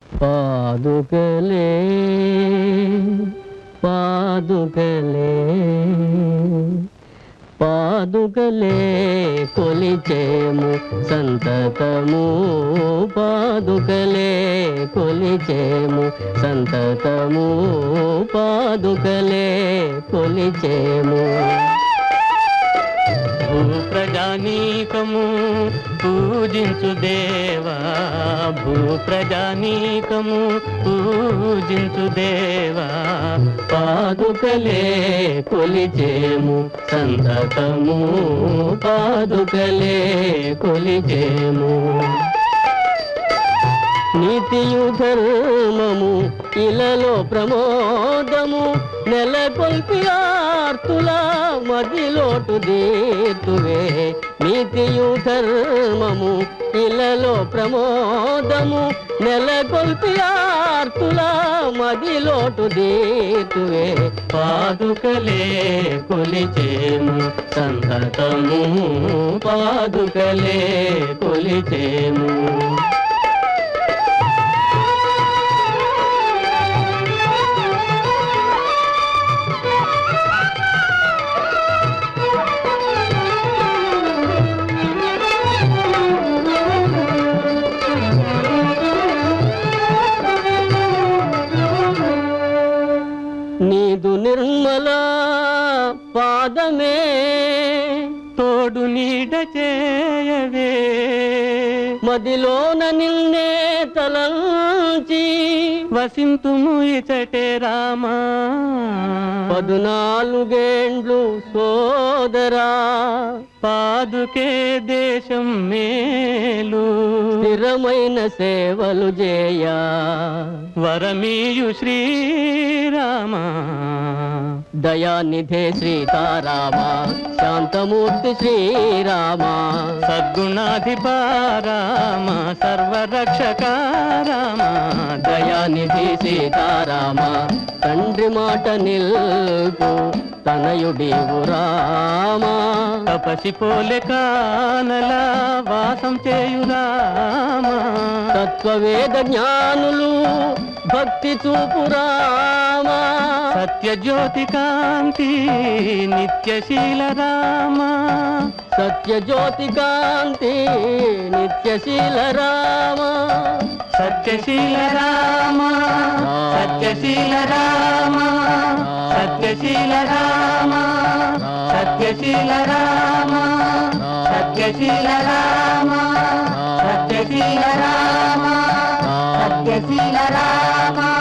పాదుకలే పాదుకలే పాదుకలే కొలిచేము సంతతము పాదుకలే కొలిచేము సంతతము పాదుకలే కొలిచేము భూప్రజానీకము పూజించు దేవా భూప్రజానీకము పూజించు దేవా పాదుకలే కొలిచేము సంతతము పాదుకలే కొలిచేము నీతియు ధర్మము ఇలలో ప్రమోదము నెలకొల్పి ఆర్తుల మదిలోటు దీర్తువే నీతియు ధర్మము ఇలలో ప్రమోదము నెలకొల్పి ఆర్తుల మదిలోటు దీర్తువే పాదుకలే కొలిచేము సంతతము పాదుకలే కొలిచేము నీదు నిర్మల పాదమే తోడు నీడ చేయవే మదిలోన నిన్నే తలంచి వసింతుము ఇచటే రామా పదునాలుగేండ్లు సోదరా పాదుకే దేశం మేలు స్థిరమైన సేవలు చేయా వరమీయు శ్రీరామ దయానిధే సీతారామ శాంతమూర్తి శ్రీరామ సద్గుణాధిప రామ సర్వరక్షక రామ దయానిధి సీతారామ తండ్రి మాట నిల్పు తనయుడీవు రామ తపసి పోలే కానల వాసం చేయురామ తత్వవేద జ్ఞానులు భక్తి చూపు రామ సత్యజ్యోతి కాంతి నిత్యశీల రామ సత్యజ్యోతి కాంతి నిత్యశీల రామ సత్యశీల రామ సత్యశీల రామ సత్యశీల రామ సత్యశీల రామ సత్యశీల రామ సత్యశీల రామ సత్యశీల రామ